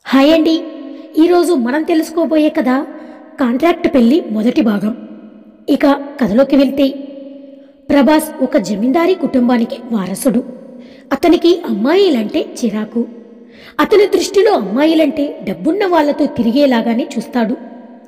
hi అండి ఈరోజు మనం తెలుసుకోబోయే కథ కాంట్రాక్ట్ పెళ్లి మొదటి భాగం ఇక కథలోకి వెళ్తే ప్రభాస్ ఒక జమీందారీ కుటుంబానికి వారసుడు అతనికి అమ్మాయిలంటే చిరాకు అతని దృష్టిలో అమ్మాయిలంటే డబ్బున్న వాళ్ళతో తిరిగేలాగానే చూస్తాడు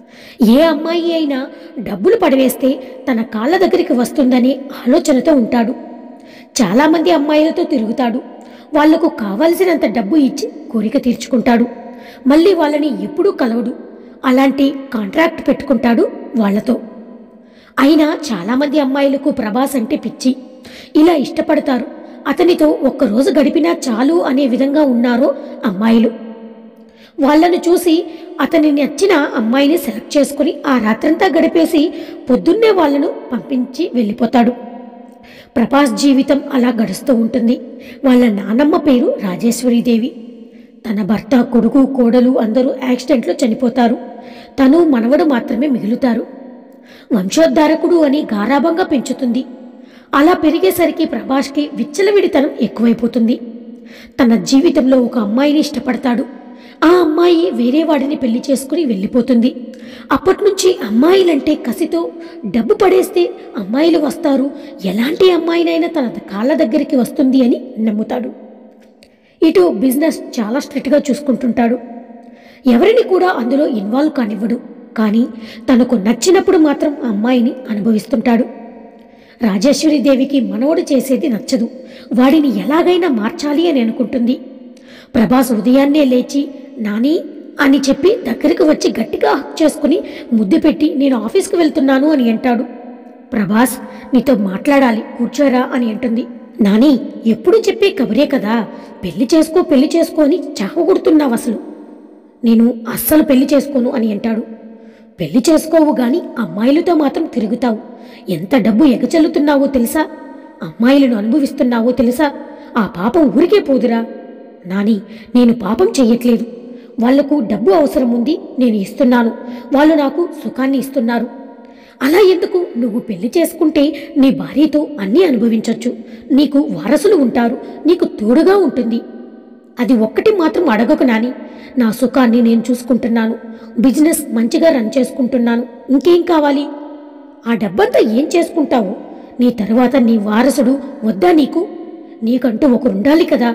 ఏ అమ్మాయి అయినా డబ్బులు పడవేస్తే తన కాళ్ళ దగ్గరికి వస్తుందనే ఆలోచనతో ఉంటాడు చాలామంది అమ్మాయిలతో తిరుగుతాడు వాళ్లకు కావలసినంత డబ్బు ఇచ్చి కోరిక తీర్చుకుంటాడు మళ్ళీ వాళ్ళని ఎప్పుడూ కలవడు అలాంటి కాంట్రాక్ట్ పెట్టుకుంటాడు వాళ్ళతో అయినా చాలామంది అమ్మాయిలకు ప్రభాస్ అంటే పిచ్చి ఇలా ఇష్టపడతారు అతనితో ఒక్కరోజు గడిపినా చాలు అనే విధంగా ఉన్నారో అమ్మాయిలు వాళ్ళను చూసి అతని నచ్చిన అమ్మాయిని సెలెక్ట్ చేసుకుని ఆ రాత్రంతా గడిపేసి పొద్దున్నే వాళ్ళను పంపించి వెళ్ళిపోతాడు ప్రభాస్ జీవితం అలా గడుస్తూ ఉంటుంది వాళ్ళ నానమ్మ పేరు రాజేశ్వరీదేవి తన భర్త కొడుకు కోడలు అందరూ యాక్సిడెంట్లో చనిపోతారు తను మనవడు మాత్రమే మిగులుతారు వంశోద్ధారకుడు అని గారాభంగా పెంచుతుంది అలా పెరిగేసరికి ప్రభాస్కి విచ్చలవిడితనం ఎక్కువైపోతుంది తన జీవితంలో ఒక అమ్మాయిని ఇష్టపడతాడు ఆ అమ్మాయి వేరే వాడిని పెళ్లి చేసుకుని వెళ్ళిపోతుంది అప్పటి నుంచి అమ్మాయిలంటే కసితో డబ్బు పడేస్తే అమ్మాయిలు వస్తారు ఎలాంటి అమ్మాయినైనా తన కాళ్ళ దగ్గరికి వస్తుంది అని నమ్ముతాడు ఇటు బిజినెస్ చాలా స్ట్రిక్ట్గా చూసుకుంటుంటాడు ఎవరిని కూడా అందులో ఇన్వాల్వ్ కానివ్వడు కానీ తనకు నచ్చినప్పుడు మాత్రం ఆ అమ్మాయిని అనుభవిస్తుంటాడు రాజేశ్వరి దేవికి మనవడు చేసేది నచ్చదు వాడిని ఎలాగైనా మార్చాలి అని అనుకుంటుంది ప్రభాస్ ఉదయాన్నే లేచి నాని అని చెప్పి దగ్గరికి వచ్చి గట్టిగా హక్ చేసుకుని ముద్దు పెట్టి నేను ఆఫీస్కి వెళ్తున్నాను అని అంటాడు ప్రభాస్ నీతో మాట్లాడాలి కూర్చోరా అని అంటుంది నాని ఎప్పుడు చెప్పే కబురే కదా పెళ్లి చేసుకో పెళ్లి చేసుకో అని చావగొడుతున్నావు అసలు నేను అస్సలు పెళ్లి చేసుకోను అని అంటాడు పెళ్లి చేసుకోవు గాని అమ్మాయిలతో మాత్రం తిరుగుతావు ఎంత డబ్బు ఎగచల్లుతున్నావో తెలుసా అమ్మాయిలను అనుభవిస్తున్నావో తెలుసా ఆ పాపం ఊరికే పోదురా నాని నేను పాపం చెయ్యట్లేదు వాళ్లకు డబ్బు అవసరం ఉంది నేను ఇస్తున్నాను వాళ్ళు నాకు సుఖాన్ని ఇస్తున్నారు అలా ఎందుకు నువ్వు పెళ్లి చేసుకుంటే నీ భార్యతో అన్నీ అనుభవించొచ్చు నీకు వారసులు ఉంటారు నీకు తోడుగా ఉంటుంది అది ఒక్కటి మాత్రం అడగకు నాని నా సుఖాన్ని నేను చూసుకుంటున్నాను బిజినెస్ మంచిగా రన్ చేసుకుంటున్నాను ఇంకేం కావాలి ఆ డబ్బంతా ఏం చేసుకుంటావు నీ తర్వాత నీ వారసుడు వద్దా నీకు నీకంటూ ఒకరుండాలి కదా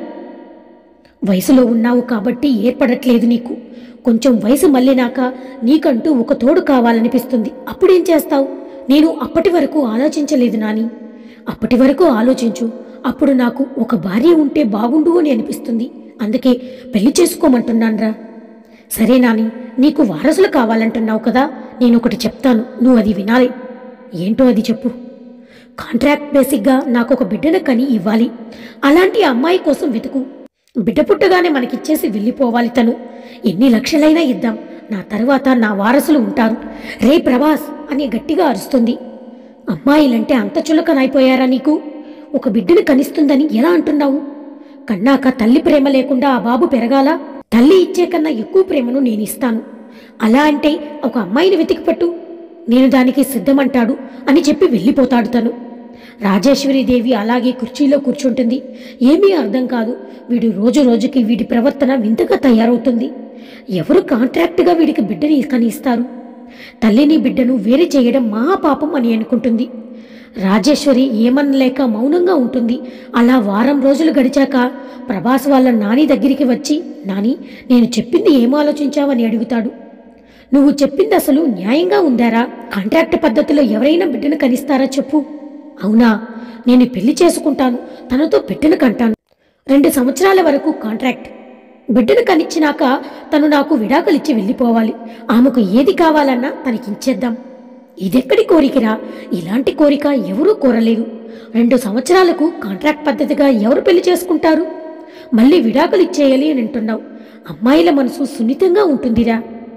వయసులో ఉన్నావు కాబట్టి ఏర్పడట్లేదు నీకు కొంచెం వయసు మళ్ళినాక నీకంటూ ఒక తోడు కావాలనిపిస్తుంది అప్పుడేం చేస్తావు నేను అప్పటి వరకు ఆలోచించలేదు నాని అప్పటి వరకు ఆలోచించు అప్పుడు నాకు ఒక భార్య ఉంటే బాగుండు అని అనిపిస్తుంది అందుకే పెళ్లి చేసుకోమంటున్నాన్రా సరే నాని నీకు వారసులు కావాలంటున్నావు కదా నేను ఒకటి చెప్తాను నువ్వు అది వినాలి ఏంటో అది చెప్పు కాంట్రాక్ట్ బేసిక్గా నాకు ఒక బిడ్డను కని ఇవ్వాలి అలాంటి అమ్మాయి కోసం వెతుకు బిడ్డ పుట్టగానే మనకిచ్చేసి వెళ్ళిపోవాలి తను ఎన్ని లక్షలైనా ఇద్దాం నా తర్వాత నా వారసులు ఉంటారు రే ప్రభాస్ అని గట్టిగా అరుస్తుంది అమ్మాయిలంటే అంత చులకనైపోయారా నీకు ఒక బిడ్డను కనిస్తుందని ఎలా అంటున్నావు కన్నాక తల్లి ప్రేమ లేకుండా ఆ బాబు పెరగాల తల్లి ఇచ్చే కన్నా ఎక్కువ ప్రేమను నేను ఇస్తాను అలా అంటే ఒక అమ్మాయిని వెతికిపట్టు నేను దానికి సిద్ధమంటాడు అని చెప్పి వెళ్ళిపోతాడు తను రాజేశ్వరీదేవి అలాగే కుర్చీలో కూర్చుంటుంది ఏమీ అర్థం కాదు వీడు రోజు రోజుకి వీడి ప్రవర్తన వింతగా తయారవుతుంది ఎవరు కాంట్రాక్ట్గా వీడికి బిడ్డని కనిస్తారు తల్లిని బిడ్డను వేరు చేయడం మహాపాపం అని అనుకుంటుంది రాజేశ్వరి ఏమనలేక మౌనంగా ఉంటుంది అలా వారం రోజులు గడిచాక ప్రభాస్ వాళ్ళ నాని దగ్గరికి వచ్చి నాని నేను చెప్పింది ఏం ఆలోచించావని అడుగుతాడు నువ్వు చెప్పింది అసలు న్యాయంగా ఉందారా కాంట్రాక్ట్ పద్ధతిలో ఎవరైనా బిడ్డను కనిస్తారా చెప్పు అవునా నేను పెళ్లి చేసుకుంటాను తనతో బిడ్డను కంటాను రెండు సంవత్సరాల వరకు కాంట్రాక్ట్ బిడ్డను కనిచ్చినాక తను నాకు విడాకులిచ్చి వెళ్ళిపోవాలి ఆమెకు ఏది కావాలన్నా తనకిచ్చేద్దాం ఇదెక్కడి కోరికరా ఇలాంటి కోరిక ఎవరూ కోరలేరు రెండు సంవత్సరాలకు కాంట్రాక్ట్ పద్ధతిగా ఎవరు పెళ్లి చేసుకుంటారు మళ్ళీ విడాకులు ఇచ్చేయాలి అని అంటున్నావు అమ్మాయిల మనసు సున్నితంగా ఉంటుందిరా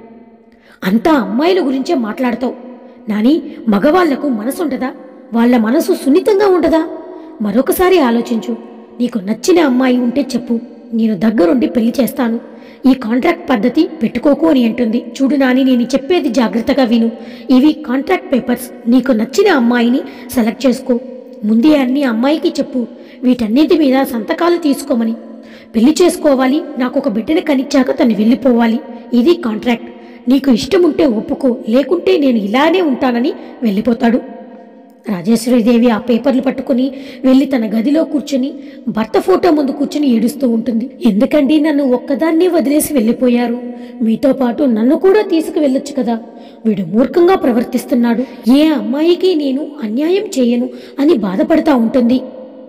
అంతా అమ్మాయిల గురించే మాట్లాడతావు నాని మగవాళ్లకు మనసు ఉండదా వాళ్ళ మనసు సున్నితంగా ఉండదా మరొకసారి ఆలోచించు నీకు నచ్చిన అమ్మాయి ఉంటే చెప్పు నేను దగ్గరుండి పెళ్లి చేస్తాను ఈ కాంట్రాక్ట్ పద్ధతి పెట్టుకోకు అని అంటుంది చూడు నాని నేను చెప్పేది జాగ్రత్తగా విను ఇవి కాంట్రాక్ట్ పేపర్స్ నీకు నచ్చిన అమ్మాయిని సెలెక్ట్ చేసుకో ముందే అన్ని అమ్మాయికి చెప్పు వీటన్నిటి మీద సంతకాలు తీసుకోమని పెళ్లి చేసుకోవాలి నాకు ఒక బిడ్డని కనిచ్చాక తను వెళ్ళిపోవాలి ఇది కాంట్రాక్ట్ నీకు ఇష్టం ఉంటే ఒప్పుకో లేకుంటే నేను ఇలానే ఉంటానని వెళ్ళిపోతాడు రాజేశ్వరీదేవి ఆ పేపర్లు పట్టుకుని వెళ్ళి తన గదిలో కూర్చుని భర్త ఫోటో ముందు కూర్చుని ఏడుస్తూ ఉంటుంది ఎందుకండి నన్ను ఒక్కదాన్నే వదిలేసి వెళ్ళిపోయారు మీతో పాటు నన్ను కూడా తీసుకువెళ్ళొచ్చు కదా వీడు మూర్ఖంగా ప్రవర్తిస్తున్నాడు ఏ అమ్మాయికి నేను అన్యాయం చేయను అని బాధపడతా ఉంటుంది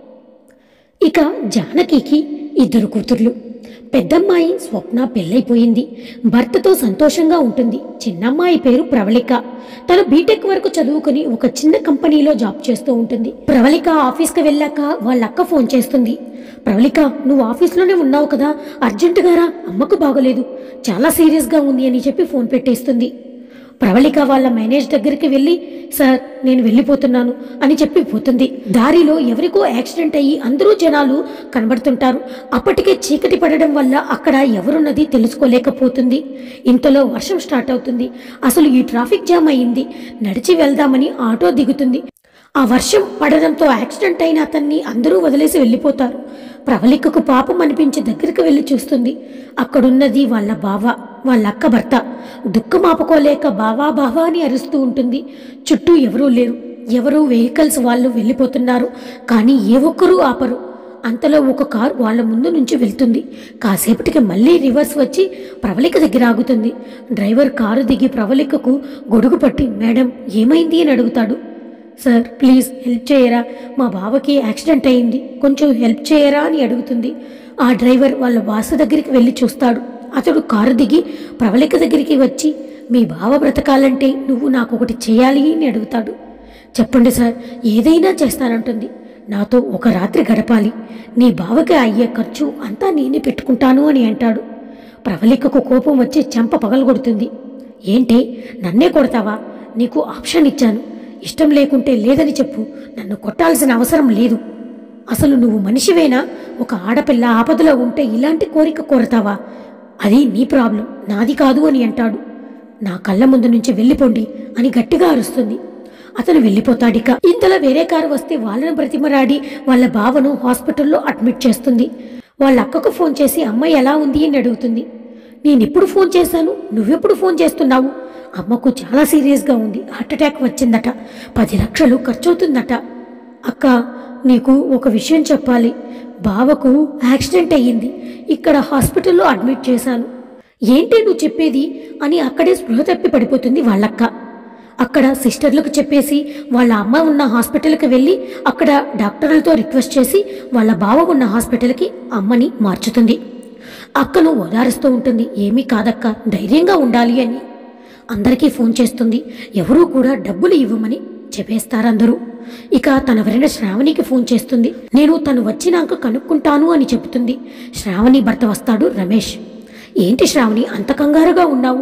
ఇక జానకికి ఇద్దరు కూతుర్లు పెద్దమ్మాయి స్వప్న పెళ్ళైపోయింది భర్తతో సంతోషంగా ఉంటుంది చిన్నమ్మాయి పేరు ప్రవళిక తను బీటెక్ వరకు చదువుకుని ఒక చిన్న కంపెనీలో జాబ్ చేస్తూ ఉంటుంది ప్రవళిక ఆఫీస్కి వెళ్ళాక వాళ్ళ అక్క ఫోన్ చేస్తుంది ప్రవళిక నువ్వు ఆఫీస్లోనే ఉన్నావు కదా అర్జెంటుగా రా అమ్మకు బాగోలేదు చాలా సీరియస్గా ఉంది అని చెప్పి ఫోన్ పెట్టేస్తుంది ప్రవళిక వాళ్ళ మేనేజ్ దగ్గరికి వెళ్ళి సార్ నేను వెళ్ళిపోతున్నాను అని చెప్పి పోతుంది దారిలో ఎవరికో యాక్సిడెంట్ అయ్యి అందరూ జనాలు కనబడుతుంటారు అప్పటికే చీకటి పడడం వల్ల అక్కడ ఎవరున్నది తెలుసుకోలేకపోతుంది ఇంతలో వర్షం స్టార్ట్ అవుతుంది అసలు ఈ ట్రాఫిక్ జామ్ అయింది నడిచి వెళ్దామని ఆటో దిగుతుంది ఆ వర్షం పడడంతో యాక్సిడెంట్ అయిన అతన్ని అందరూ వదిలేసి వెళ్ళిపోతారు ప్రవళికకు పాపం అనిపించి దగ్గరికి వెళ్ళి చూస్తుంది అక్కడున్నది వాళ్ళ బావ వాళ్ళ అక్క భర్త దుఃఖం ఆపుకోలేక బావా బావా అని అరుస్తూ ఉంటుంది చుట్టూ ఎవరూ లేరు ఎవరు వెహికల్స్ వాళ్ళు వెళ్ళిపోతున్నారు కానీ ఏ ఒక్కరూ ఆపరు అంతలో ఒక కారు వాళ్ళ ముందు నుంచి వెళ్తుంది కాసేపటికి మళ్ళీ రివర్స్ వచ్చి ప్రవళిక దగ్గర ఆగుతుంది డ్రైవర్ కారు దిగి ప్రవళికకు గొడుగు పట్టి మేడం ఏమైంది అని అడుగుతాడు సార్ ప్లీజ్ హెల్ప్ చేయరా మా బావకి యాక్సిడెంట్ అయింది కొంచెం హెల్ప్ చేయరా అని అడుగుతుంది ఆ డ్రైవర్ వాళ్ళ బాస దగ్గరికి వెళ్ళి చూస్తాడు అతడు కారు దిగి ప్రవళిక దగ్గరికి వచ్చి మీ బావ బ్రతకాలంటే నువ్వు నాకు ఒకటి చేయాలి అని అడుగుతాడు చెప్పండి సార్ ఏదైనా చేస్తానంటుంది నాతో ఒక రాత్రి గడపాలి నీ బావకి అయ్యే ఖర్చు అంతా నేనే పెట్టుకుంటాను అని అంటాడు ప్రవళికకు కోపం వచ్చి చెంప పగలగొడుతుంది ఏంటి నన్నే కొడతావా నీకు ఆప్షన్ ఇచ్చాను ఇష్టం లేకుంటే లేదని చెప్పు నన్ను కొట్టాల్సిన అవసరం లేదు అసలు నువ్వు మనిషివేనా ఒక ఆడపిల్ల ఆపదలో ఉంటే ఇలాంటి కోరిక కోరతావా అది నీ ప్రాబ్లం నాది కాదు అని అంటాడు నా కళ్ళ ముందు నుంచి వెళ్ళిపోండి అని గట్టిగా అరుస్తుంది అతను వెళ్ళిపోతాడిక ఇంతలో వేరే కారు వస్తే వాళ్ళని బ్రతిమరాడి వాళ్ళ బావను హాస్పిటల్లో అడ్మిట్ చేస్తుంది వాళ్ళ అక్కకు ఫోన్ చేసి అమ్మాయి ఎలా ఉంది అని అడుగుతుంది నేనెప్పుడు ఫోన్ చేశాను నువ్వెప్పుడు ఫోన్ చేస్తున్నావు అమ్మకు చాలా సీరియస్గా ఉంది హార్ట్ అటాక్ వచ్చిందట పది లక్షలు ఖర్చవుతుందట అక్క నీకు ఒక విషయం చెప్పాలి బావకు యాక్సిడెంట్ అయ్యింది ఇక్కడ హాస్పిటల్లో అడ్మిట్ చేశాను ఏంటి నువ్వు చెప్పేది అని అక్కడే స్పృహ తప్పి పడిపోతుంది వాళ్ళక్క అక్కడ సిస్టర్లకు చెప్పేసి వాళ్ళ అమ్మ ఉన్న హాస్పిటల్కి వెళ్ళి అక్కడ డాక్టర్లతో రిక్వెస్ట్ చేసి వాళ్ళ బావ ఉన్న హాస్పిటల్కి అమ్మని మార్చుతుంది అక్కను ఓదారుస్తూ ఉంటుంది ఏమీ కాదక్క ధైర్యంగా ఉండాలి అని అందరికీ ఫోన్ చేస్తుంది ఎవరూ కూడా డబ్బులు ఇవ్వమని చెప్పేస్తారందరూ ఇక తన వెరణ శ్రావణికి ఫోన్ చేస్తుంది నేను తను వచ్చినాక కనుక్కుంటాను అని చెబుతుంది శ్రావణి భర్త వస్తాడు రమేష్ ఏంటి శ్రావణి అంత కంగారుగా ఉన్నావు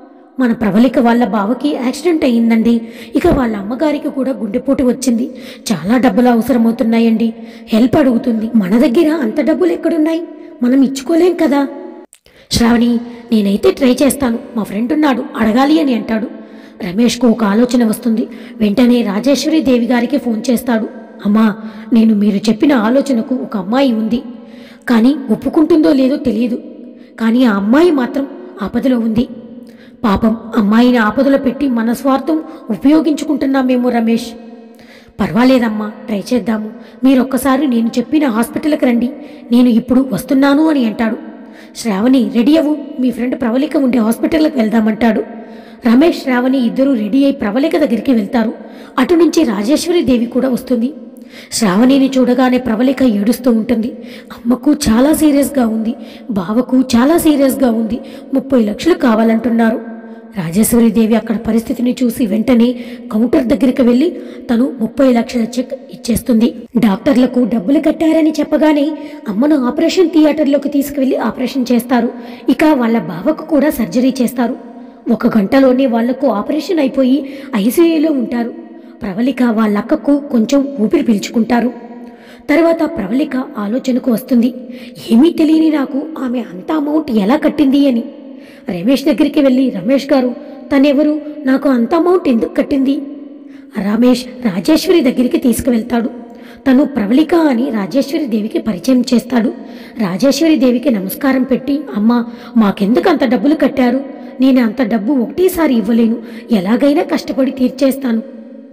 మన ప్రవళిక వాళ్ళ బావకి యాక్సిడెంట్ అయ్యిందండి ఇక వాళ్ళ అమ్మగారికి కూడా గుండెపోటు వచ్చింది చాలా డబ్బులు అవసరమవుతున్నాయండి హెల్ప్ అడుగుతుంది మన దగ్గర అంత డబ్బులు ఎక్కడున్నాయి మనం ఇచ్చుకోలేం కదా శ్రావణి నేనైతే ట్రై చేస్తాను మా ఫ్రెండ్ ఉన్నాడు అడగాలి అని అంటాడు రమేష్కు ఒక ఆలోచన వస్తుంది వెంటనే రాజేశ్వరి దేవి గారికి ఫోన్ చేస్తాడు అమ్మా నేను మీరు చెప్పిన ఆలోచనకు ఒక అమ్మాయి ఉంది కానీ ఒప్పుకుంటుందో లేదో తెలియదు కానీ ఆ అమ్మాయి మాత్రం ఆపదలో ఉంది పాపం అమ్మాయిని ఆపదలో పెట్టి మన స్వార్థం ఉపయోగించుకుంటున్నామేమో రమేష్ పర్వాలేదమ్మా ట్రై చేద్దాము మీరు ఒక్కసారి నేను చెప్పిన హాస్పిటల్కి రండి నేను ఇప్పుడు వస్తున్నాను అని అంటాడు శ్రావణి రెడీ అవ్వు మీ ఫ్రెండ్ ప్రవళిక ఉండే హాస్పిటల్కి వెళ్దామంటాడు రమేష్ శ్రావణి ఇద్దరూ రెడీ అయి ప్రవళిక దగ్గరికి వెళ్తారు అటు నుంచి రాజేశ్వరి దేవి కూడా వస్తుంది శ్రావణిని చూడగానే ప్రవళిక ఏడుస్తూ ఉంటుంది అమ్మకు చాలా సీరియస్గా ఉంది బావకు చాలా సీరియస్గా ఉంది ముప్పై లక్షలు కావాలంటున్నారు రాజేశ్వరి దేవి అక్కడ పరిస్థితిని చూసి వెంటనే కౌంటర్ దగ్గరికి వెళ్ళి తను ముప్పై లక్షల చెక్ ఇచ్చేస్తుంది డాక్టర్లకు డబ్బులు కట్టారని చెప్పగానే అమ్మను ఆపరేషన్ థియేటర్లోకి తీసుకువెళ్ళి ఆపరేషన్ చేస్తారు ఇక వాళ్ళ బావకు కూడా సర్జరీ చేస్తారు ఒక గంటలోనే వాళ్లకు ఆపరేషన్ అయిపోయి ఐసీయూలో ఉంటారు ప్రవళిక వాళ్ళక్కకు కొంచెం ఊపిరి పీల్చుకుంటారు తర్వాత ప్రవళిక ఆలోచనకు వస్తుంది ఏమీ తెలియని నాకు ఆమె అంత అమౌంట్ ఎలా కట్టింది అని రమేష్ దగ్గరికి వెళ్ళి రమేష్ గారు తనెవరు నాకు అంత అమౌంట్ ఎందుకు కట్టింది రమేష్ రాజేశ్వరి దగ్గరికి తీసుకువెళ్తాడు తను ప్రవళిక అని రాజేశ్వరి దేవికి పరిచయం చేస్తాడు రాజేశ్వరి దేవికి నమస్కారం పెట్టి అమ్మా మాకెందుకు అంత డబ్బులు కట్టారు నేను అంత డబ్బు ఒకటేసారి ఇవ్వలేను ఎలాగైనా కష్టపడి తీర్చేస్తాను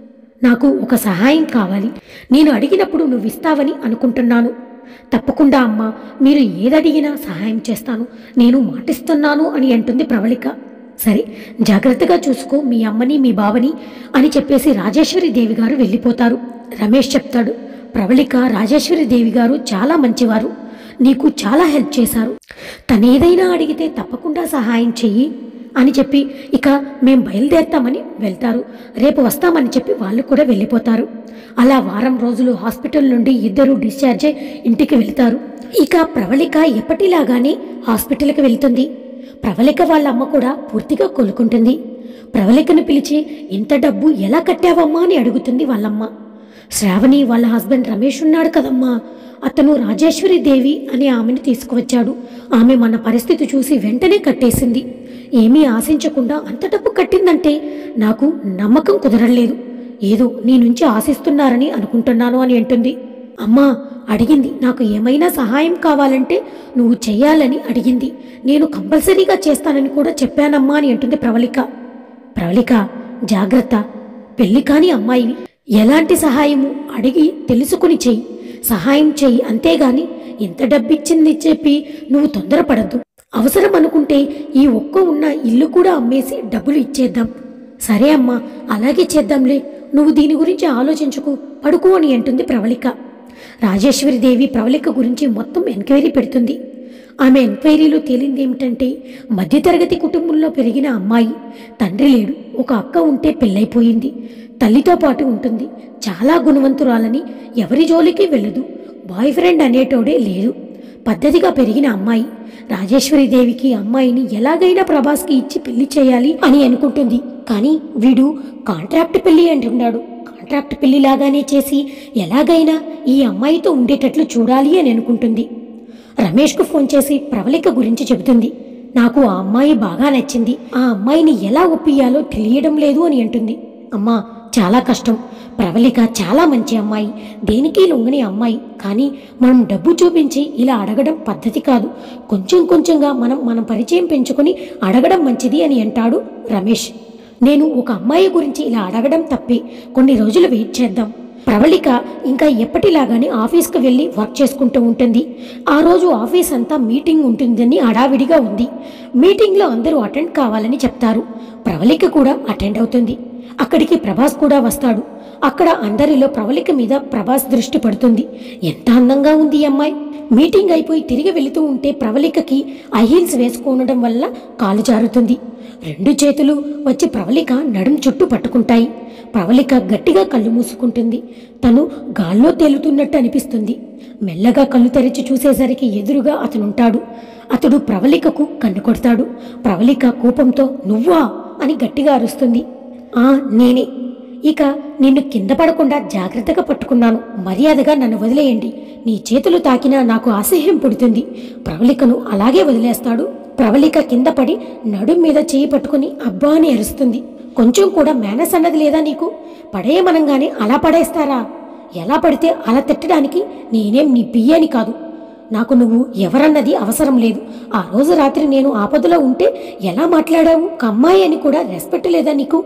నాకు ఒక సహాయం కావాలి నేను అడిగినప్పుడు నువ్వు ఇస్తావని అనుకుంటున్నాను తప్పకుండా అమ్మా మీరు ఏదడిగినా సహాయం చేస్తాను నేను మాటిస్తున్నాను అని అంటుంది ప్రవళిక సరే జాగ్రత్తగా చూసుకో మీ అమ్మని మీ బావని అని చెప్పేసి రాజేశ్వరి దేవి గారు వెళ్ళిపోతారు రమేష్ చెప్తాడు ప్రవళిక రాజేశ్వరి దేవి గారు చాలా మంచివారు నీకు చాలా హెల్ప్ చేశారు తనేదైనా అడిగితే తప్పకుండా సహాయం చెయ్యి అని చెప్పి ఇక మేం బయలుదేరుతామని వెళ్తారు రేపు వస్తామని చెప్పి వాళ్ళు కూడా వెళ్ళిపోతారు అలా వారం రోజులు హాస్పిటల్ నుండి ఇద్దరు డిశ్చార్జ్ అయి ఇంటికి వెళ్తారు ఇక ప్రవళిక ఎప్పటిలాగానే హాస్పిటల్కి వెళ్తుంది ప్రవళిక వాళ్ళ అమ్మ కూడా పూర్తిగా కోలుకుంటుంది ప్రవళికను పిలిచి ఇంత డబ్బు ఎలా కట్టావమ్మా అని అడుగుతుంది వాళ్ళమ్మ శ్రావణి వాళ్ళ హస్బెండ్ రమేష్ ఉన్నాడు కదమ్మా అతను రాజేశ్వరి దేవి అని ఆమెను తీసుకువచ్చాడు ఆమె మన పరిస్థితి చూసి వెంటనే కట్టేసింది ఏమీ ఆశించకుండా అంత డబ్బు కట్టిందంటే నాకు నమ్మకం కుదరలేదు ఏదో నీ నుంచి ఆశిస్తున్నారని అనుకుంటున్నాను అని అంటుంది అమ్మా అడిగింది నాకు ఏమైనా సహాయం కావాలంటే నువ్వు చెయ్యాలని అడిగింది నేను కంపల్సరీగా చేస్తానని కూడా చెప్పానమ్మా అని అంటుంది ప్రవళిక ప్రవళిక జాగ్రత్త పెళ్లి కాని అమ్మాయివి ఎలాంటి సహాయము అడిగి తెలుసుకుని చెయ్యి సహాయం చెయ్యి అంతేగాని ఇంత డబ్బిచ్చింది చెప్పి నువ్వు తొందరపడద్దు అవసరం అనుకుంటే ఈ ఒక్క ఉన్న ఇల్లు కూడా అమ్మేసి డబ్బులు ఇచ్చేద్దాం సరే అమ్మా అలాగే చేద్దాంలే నువ్వు దీని గురించి ఆలోచించుకు పడుకో అని అంటుంది ప్రవళిక రాజేశ్వరి దేవి ప్రవళిక గురించి మొత్తం ఎంక్వైరీ పెడుతుంది ఆమె ఎంక్వైరీలో తేలింది ఏమిటంటే మధ్యతరగతి కుటుంబంలో పెరిగిన అమ్మాయి తండ్రి లేడు ఒక అక్క ఉంటే పెళ్ళైపోయింది తల్లితో పాటు ఉంటుంది చాలా గుణవంతురాలని ఎవరి జోలికి వెళ్ళదు బాయ్ ఫ్రెండ్ అనేటోడే లేదు పద్ధతిగా పెరిగిన అమ్మాయి రాజేశ్వరి దేవికి అమ్మాయిని ఎలాగైనా ప్రభాస్కి ఇచ్చి పెళ్లి చేయాలి అని అనుకుంటుంది కానీ వీడు కాంట్రాక్ట్ పెళ్లి అంటున్నాడు కాంట్రాక్ట్ పెళ్లి లాగానే చేసి ఎలాగైనా ఈ అమ్మాయితో ఉండేటట్లు చూడాలి అని అనుకుంటుంది రమేష్కు ఫోన్ చేసి ప్రవళిక గురించి చెబుతుంది నాకు ఆ అమ్మాయి బాగా నచ్చింది ఆ అమ్మాయిని ఎలా ఒప్పియాలో తెలియడం లేదు అని అంటుంది అమ్మా చాలా కష్టం ప్రవళిక చాలా మంచి అమ్మాయి దేనికి లొంగని అమ్మాయి కానీ మనం డబ్బు చూపించి ఇలా అడగడం పద్ధతి కాదు కొంచెం కొంచెంగా మనం మన పరిచయం పెంచుకొని అడగడం మంచిది అని అంటాడు రమేష్ నేను ఒక అమ్మాయి గురించి ఇలా అడగడం తప్పే కొన్ని రోజులు వెయిట్ చేద్దాం ప్రవళిక ఇంకా ఎప్పటిలాగానే ఆఫీస్కి వెళ్ళి వర్క్ చేసుకుంటూ ఉంటుంది ఆ రోజు ఆఫీస్ అంతా మీటింగ్ ఉంటుందని హడావిడిగా ఉంది మీటింగ్లో అందరూ అటెండ్ కావాలని చెప్తారు ప్రవళిక కూడా అటెండ్ అవుతుంది అక్కడికి ప్రభాస్ కూడా వస్తాడు అక్కడ అందరిలో ప్రవళిక మీద ప్రభాస్ దృష్టి పడుతుంది ఎంత అందంగా ఉంది ఈ అమ్మాయి మీటింగ్ అయిపోయి తిరిగి వెళుతూ ఉంటే ప్రవళికకి ఐ హీల్స్ వేసుకోనడం వల్ల కాలు జారుతుంది రెండు చేతులు వచ్చి ప్రవళిక నడుం చుట్టూ పట్టుకుంటాయి ప్రవళిక గట్టిగా కళ్ళు మూసుకుంటుంది తను గాల్లో తేలుతున్నట్టు అనిపిస్తుంది మెల్లగా కళ్ళు తెరిచి చూసేసరికి ఎదురుగా అతనుంటాడు అతడు ప్రవళికకు కన్ను కొడతాడు ప్రవళిక కోపంతో నువ్వా అని గట్టిగా అరుస్తుంది ఆ నేనే ఇక నిన్ను కింద పడకుండా జాగ్రత్తగా పట్టుకున్నాను మర్యాదగా నన్ను వదిలేయండి నీ చేతులు తాకినా నాకు అసహ్యం పుడుతుంది ప్రవళికను అలాగే వదిలేస్తాడు ప్రవళిక కింద పడి నడుం మీద చేయి పట్టుకుని అబ్బా అని అరుస్తుంది కొంచెం కూడా మేనస్ అన్నది లేదా నీకు పడేయమనంగానే అలా పడేస్తారా ఎలా పడితే అలా తిట్టడానికి నేనేం నీ బియ్యని కాదు నాకు నువ్వు ఎవరన్నది అవసరం లేదు ఆ రోజు రాత్రి నేను ఆపదలో ఉంటే ఎలా మాట్లాడావు ఒక అమ్మాయి అని కూడా రెస్పెక్ట్ లేదా నీకు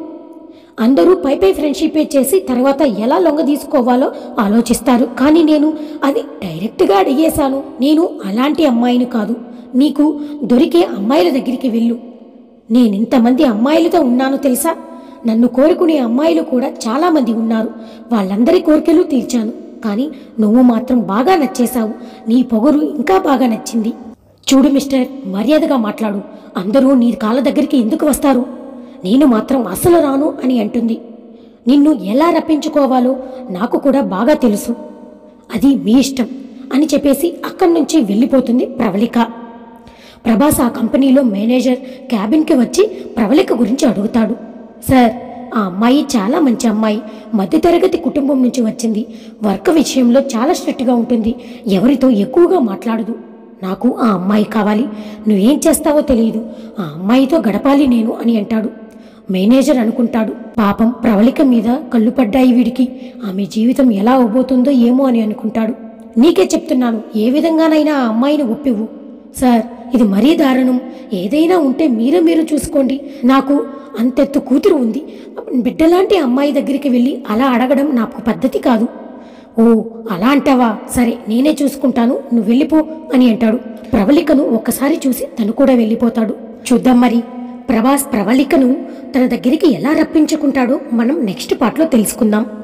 అందరూ పై పై ఫ్రెండ్షిపే చేసి తర్వాత ఎలా లొంగ తీసుకోవాలో ఆలోచిస్తారు కానీ నేను అది డైరెక్ట్గా అడిగేశాను నేను అలాంటి అమ్మాయిని కాదు నీకు దొరికే అమ్మాయిల దగ్గరికి వెళ్ళు నేనింతమంది అమ్మాయిలతో ఉన్నాను తెలుసా నన్ను కోరుకునే అమ్మాయిలు కూడా చాలామంది ఉన్నారు వాళ్ళందరి కోరికలు తీర్చాను కానీ నువ్వు మాత్రం బాగా నచ్చేశావు నీ పొగరు ఇంకా బాగా నచ్చింది చూడు మిస్టర్ మర్యాదగా మాట్లాడు అందరూ నీ కాళ్ళ దగ్గరికి ఎందుకు వస్తారు నేను మాత్రం అసలు రాను అని అంటుంది నిన్ను ఎలా రప్పించుకోవాలో నాకు కూడా బాగా తెలుసు అది మీ ఇష్టం అని చెప్పేసి అక్కడి నుంచి వెళ్ళిపోతుంది ప్రవళిక ప్రభాస్ ఆ కంపెనీలో మేనేజర్ క్యాబిన్కి వచ్చి ప్రవళిక గురించి అడుగుతాడు సార్ ఆ అమ్మాయి చాలా మంచి అమ్మాయి మధ్యతరగతి కుటుంబం నుంచి వచ్చింది వర్క్ విషయంలో చాలా స్ట్రిక్ట్గా ఉంటుంది ఎవరితో ఎక్కువగా మాట్లాడదు నాకు ఆ అమ్మాయి కావాలి నువ్వేం చేస్తావో తెలియదు ఆ అమ్మాయితో గడపాలి నేను అని అంటాడు మేనేజర్ అనుకుంటాడు పాపం ప్రవళిక మీద కళ్ళు పడ్డాయి వీడికి ఆమె జీవితం ఎలా అవబోతుందో ఏమో అని అనుకుంటాడు నీకే చెప్తున్నాను ఏ విధంగానైనా ఆ అమ్మాయిని ఒప్పివు సార్ ఇది మరీ దారుణం ఏదైనా ఉంటే మీరే మీరు చూసుకోండి నాకు అంతెత్తు కూతురు ఉంది బిడ్డలాంటి అమ్మాయి దగ్గరికి వెళ్ళి అలా అడగడం నాకు పద్ధతి కాదు ఓ అలా అంటావా సరే నేనే చూసుకుంటాను నువ్వు వెళ్ళిపో అని అంటాడు ప్రవళికను ఒక్కసారి చూసి తను కూడా వెళ్ళిపోతాడు చూద్దాం మరి ప్రభాస్ ప్రవళికను తన దగ్గరికి ఎలా రప్పించుకుంటాడో మనం నెక్స్ట్ పార్ట్లో తెలుసుకుందాం